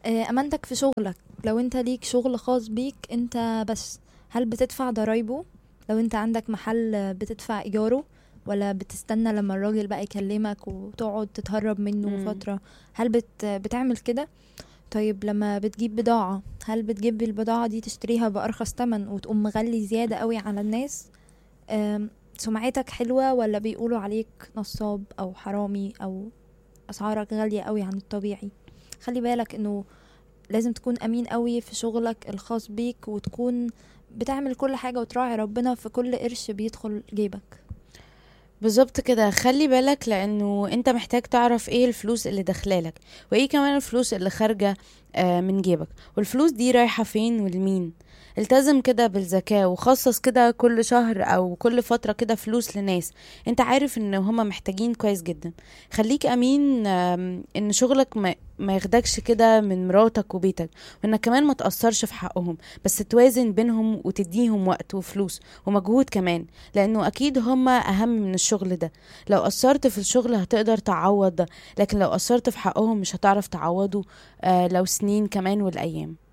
آه، امانتك في شغلك لو انت ليك شغل خاص بيك انت بس هل بتدفع ضرايبه لو انت عندك محل آه، بتدفع ايجاره ولا بتستنى لما الراجل بقى يكلمك وتقعد تتهرب منه مم. فترة هل بت بتعمل كده طيب لما بتجيب بضاعة هل بتجيب البضاعة دي تشتريها بأرخص تمن وتقوم مغلي زيادة قوي على الناس آم، سمعتك حلوة ولا بيقولوا عليك نصاب أو حرامي أو أسعارك غالية قوي عن الطبيعي خلي بالك انه لازم تكون امين قوي في شغلك الخاص بيك وتكون بتعمل كل حاجة وتراعي ربنا في كل قرش بيدخل جيبك بالظبط كده خلي بالك لانه انت محتاج تعرف ايه الفلوس اللي داخلالك وايه كمان الفلوس اللي خارجه آه، من جيبك والفلوس دي رايحه فين ولمين التزم كده بالذكاء وخصص كده كل شهر او كل فتره كده فلوس لناس انت عارف ان هما محتاجين كويس جدا خليك امين آم، ان شغلك ما ما ياخدكش كده من مراتك وبيتك وانك كمان ما تأثرش في حقهم بس توازن بينهم وتديهم وقت وفلوس ومجهود كمان لانه اكيد هما اهم من الشغل ده لو قصرت في الشغل هتقدر تعوض ده لكن لو قصرت في حقهم مش هتعرف تعوضه آه لو سنين كمان والايام